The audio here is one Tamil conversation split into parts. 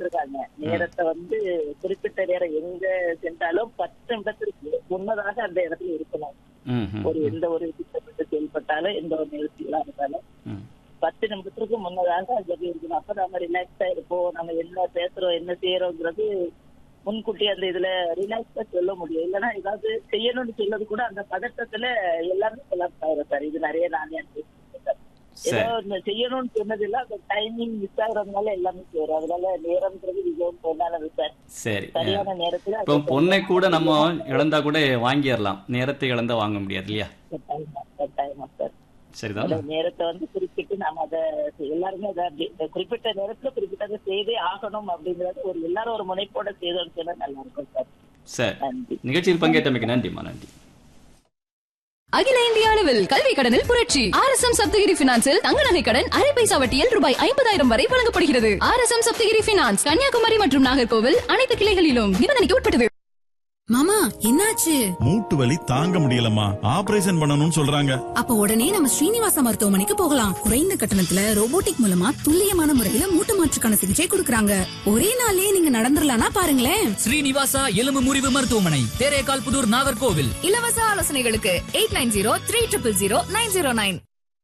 சொல்லியிருக்காங்க நேரத்தை வந்து குறிப்பிட்ட நேரம் எங்க சென்றாலும் பத்து நிமிடத்திற்கு முன்னதாக அந்த இடத்துல இருக்கணும் ம் ம் ஒரு எந்த ஒரு திட்டப்பட்டு செயல்பட்டாலும் எந்த ஒரு நிகழ்ச்சிகளா இருந்தாலும் ம் பத்து நிமிடத்திற்கு முன்னதாக அங்க போய் இருக்கணும் அப்ப நம்ம ரிலாக்ஸா இருப்போம் நம்ம என்ன பேசுறோம் என்ன செய்யறோங்கிறது முன்கூட்டி அந்த இதுல ரிலாக்ஸா சொல்ல முடியும் இல்லைன்னா ஏதாவது செய்யணும்னு சொல்றது கூட அந்த பதட்டத்துல எல்லாமே கொலாப்ஸ் ஆயிரும் சார் இது நிறைய நானே அனுபவிச்சிருக்கேன் சார். ஏதோ சரி இந்த செய்யணும்னு சொன்னது இல்ல அந்த டைமிங் மிஸ் ஆகுறதுனால எல்லாமே செய்யறோம் அதனால நேரம்ன்றது மிகவும் பொண்ணானது சார் சரி சரியான நேரத்துல இப்போ பொண்ணை கூட நம்ம இழந்தா கூட வாங்கிடலாம் நேரத்தை இழந்தா வாங்க முடியாது இல்லையா கட்டாயமா கட்டாயமா சார் சரிதான் அந்த நேரத்தை வந்து குறிப்பிட்டு நாம அதை எல்லாருமே அதை அப்படி இந்த குறிப்பிட்ட நேரத்துல குறிப்பிட்டதை செய்தே ஆகணும் அப்படிங்கறது ஒரு எல்லாரும் ஒரு முனைப்போட செய்தோம்னு சொன்னா நல்லா இருக்கும் சார் சரி நன்றி நிகழ்ச்சியில் பங்கேற்றமைக்கு நன்றிம்மா நன்றி அகில இந்திய அளவில் கல்வி கடனில் புரட்சி ஆர் எஸ் எம் சப்தகிரி பினான்சில் தங்க நகை கடன் அரை பைசா வட்டியில் ரூபாய் ஐம்பதாயிரம் வரை வழங்கப்படுகிறது R S M Saptagiri finance Kanyakumari மற்றும் நாகர்கோவில் அனைத்து கிளைகளிலும் நிபந்தனைக்கு உட்பட்டது மாமா என்னாச்சு மூட்டு வலி தாங்க முடியலம்மா ஆபரேஷன் பண்ணணும்னு சொல்றாங்க அப்ப உடனே நம்ம ஸ்ரீனிவாச மருத்துவமனைக்கு போகலாம் குறைந்த கட்டணத்துல ரோபோட்டிக் மூலமா துல்லியமான முறையில மூட்டு மாற்றுக்கான சிகிச்சை கொடுக்கறாங்க ஒரே நாள்லயே நீங்க நடந்துடலாம்னா பாருங்களேன் ஸ்ரீனிவாசா எலும்பு முறிவு மருத்துவமனை தேரேகால் புதூர் நாகர்கோவில் இலவச ஆலோசனைகளுக்கு eight nine zero three triple zero nine zero nine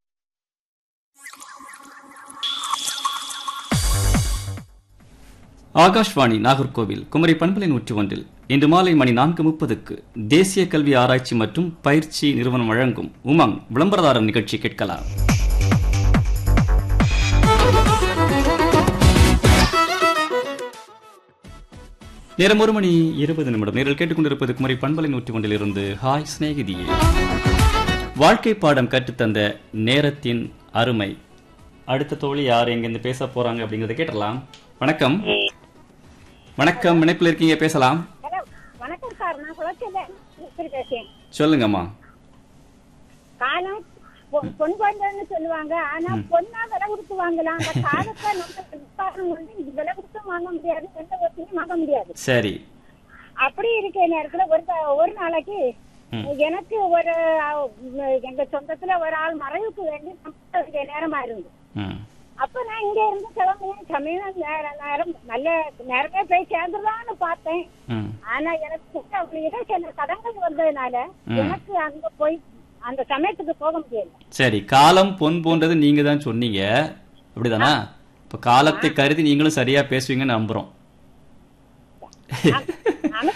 Akashvani Nagercoil Kumari பண்பலை நூற்றி ஒன்றில் இன்று மாலை மணி நான்கு முப்பதுக்கு தேசிய கல்வி ஆராய்ச்சி மற்றும் பயிற்சி நிறுவனம் வழங்கும் உமங் விளம்பரதாரர் நிகழ்ச்சி கேட்கலாம் நேரம் ஒரு மணி இருபது நிமிடம் நேரில் கேட்டுக்கொண்டிருப்பது குமரி பண்பலை நூற்றி ஒன்றில் இருந்து ஹாய் சிநேகிதியே வாழ்க்கை பாடம் கற்றுத்தந்த நேரத்தின் அருமை அடுத்த தோழி யார் எங்கிருந்து பேச போறாங்க அப்படிங்கறத கேட்டலாம் வணக்கம் வணக்கம் இணைப்பில் இருக்கீங்க பேசலாம் ஹலோ வணக்கம் சார் நான் குளச்சல பேசுறேன் சொல்லுங்கம்மா காலம் பொ- பொன் குழந்தைன்னு சொல்லுவாங்க ஆனா பொண்ணா விலை கொடுத்து வாங்கலாம் அந்த காலத்தை நம்ம விவசாயம் வந்து இது விலை கொடுத்து வாங்க முடியாது எந்த ஒருத்தையும் வாங்க முடியாது சரி அப்படி இருக்க நேரத்துல ஒரு த- ஒரு நாளைக்கு ம். எனக்கு ஒரு அஹ், எங்க சொந்தத்துல ஒரு ஆள் மறைவுக்கு வேண்டி நம்ம வேண்டிய நேரமா இருந்து ம் அப்ப நான் இங்க இருந்து கிளம்புவேன் சமயம் நேரம் நேரம் நல்ல நேரமே போய் சேர்ந்துடலாம்னு பார்த்தேன் ம் ஆனா எனக்கு அப்படி ஏதோ சில தடங்கள் வந்ததுனால ம். எனக்கு அங்க போய் அந்த சமயத்துக்கு போக முடியல சரி காலம் பொன் போன்றது நீங்க தான் சொன்னீங்க அப்படிதானா இப்ப காலத்தை கருதி நீங்களும் சரியா பேசுவீங்கன்னு நம்புறோம் ஆனா,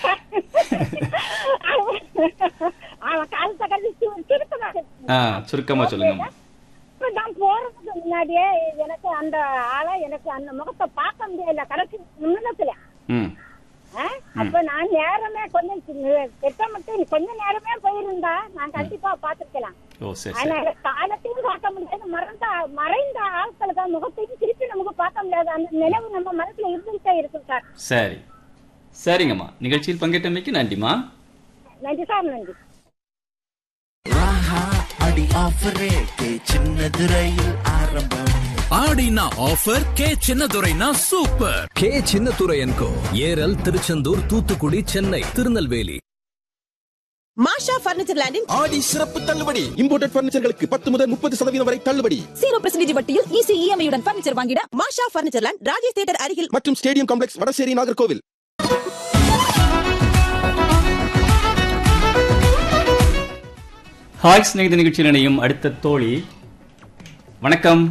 அவன் காலத்தை கழிச்சு திருப்பதாக ஆ சுருக்கமா சொல்லுங்கம்மா இப்ப நான் போறதுக்கு முன்னாடியே எனக்கு அந்த ஆளை எனக்கு அந்த முகத்தை பார்க்க முடியல கடைசி முன்னத்துல ம் ஆ? அப்ப நான் நேரமே கொஞ்சம் சி- திட்டமிட்டு கொஞ்ச நேரமே போயிருந்தா நான் கண்டிப்பா பாத்துருக்கலாம் ஓ சரி ஆனா சரி காலத்தையும் பார்க்க முடியாது மறைந்த மறைந்த ஆட்களை தான் முகத்தையும் திருப்பி நமக்கு பார்க்க முடியாது அந்த நினைவு நம்ம மனசுல இருந்துகிட்டே இருக்கும் சார் சரி சரிங்கம்மா நிகழ்ச்சியில் பங்கேற்றமைக்கு நன்றிம்மா நன்றி சார் நன்றி ராஹா அடி ஆஃபர் ரேட்டு சின்னது ரயில் ஆரம்பம் ஆடினா ஆஃபர் கே சின்னதுரைனா சூப்பர் கே சின்னதுரையன்கோ ஏரல் திருச்செந்தூர் தூத்துக்குடி சென்னை திருநெல்வேலி மாஷா பர்னிச்சர் லேண்டின் ஆடி சிறப்பு தள்ளுபடி இம்போர்ட்டட் பர்னிச்சர்களுக்கு பத்து முதல் முப்பது சதவீதம் வரை தள்ளுபடி ஜீரோ பர்சன்டேஜ் வட்டியில் ஈஸி இஎம்ஐயுடன் பர்னிச்சர் வாங்கிட Masha furniture land Rajesh theatre அருகில் மற்றும் stadium complex Vadasery Nagercoil hi Snehitha நிகழ்ச்சியில் இணையும் அடுத்த தோழி வணக்கம்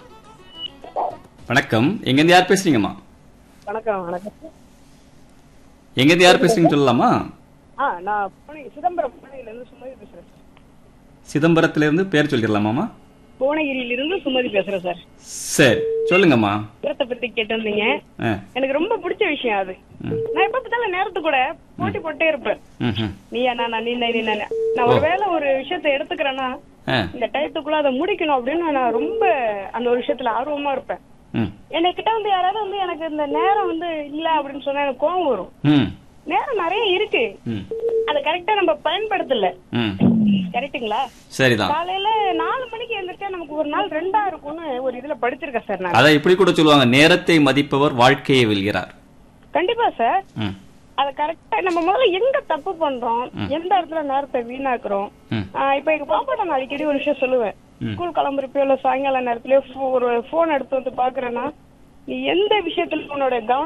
வணக்கம் எங்கேருந்து யார் பேசுறீங்கம்மா வணக்கம் வணக்கம் எங்கேருந்து யார் பேசுறீங்கன்னு சொல்லலாமா ஆ நான் புனே சிதம்பரம் புனேயிலிருந்து சுமதி பேசுறேன் சிதம்பரத்திலிருந்து பேர் சொல்லிடலாமாமா புவனகிரியிலிருந்து சுமதி பேசுறேன் சார் சரி சொல்லுங்கம்மா நேரத்தை பத்தி கேட்டிருந்தீங்க ஆ எனக்கு ரொம்ப பிடிச்ச விஷயம் அது ம். நான் எப்ப பார்த்தாலும் நேரத்து கூட போட்டி போட்டே இருப்பேன் ம் ம் நீ நான் நீ நீ நான் நான் ஒரு வேளை ஒரு விஷயத்தை எடுத்துக்கிறேன்னா ஆ இந்த டயத்துக்குள்ள அதை முடிக்கணும் அப்படின்னு நான் ரொம்ப அந்த ஒரு விஷயத்துல ஆர்வமா இருப்பேன் ம் என்னை கிட்ட வந்து யாராவது வந்து எனக்கு இந்த நேரம் வந்து இல்ல அப்படின்னு சொன்னா எனக்கு கோவம் வரும் ம் நேரம் நிறைய இருக்கு ம் அதை கரெக்டா நம்ம பயன்படுத்தல ம் கரெக்ட்டுங்களா சரிதான் காலையில நாலு மணிக்கு எழுந்திரிச்சா நமக்கு ஒரு நாள் ரெண்டா இருக்கும்னு ஒரு இதுல படிச்சிருக்கேன் சார் நான் அதை இப்படி கூட சொல்லுவாங்க நேரத்தை மதிப்பவர் வாழ்க்கையை வெல்கிறார் கண்டிப்பா சார் ம் அத கரெக்டா நம்ம முதல்ல எங்க தப்பு பண்றோம் ம். எந்த இடத்துல நேரத்தை வீணாக்குறோம் ம் ஆஹ் இப்ப எங்க பாப்பா நான் அடிக்கடி ஒரு விஷயம் சொல்லுவேன் ம். ஸ்கூல் கிளம்புறப்போ இல்ல சாயங்கால நேரத்துலயோ phone- ஒரு போன் எடுத்து வந்து பாக்குறேன்னா நீ எந்த விஷயத்துல உன்னோட கவனம்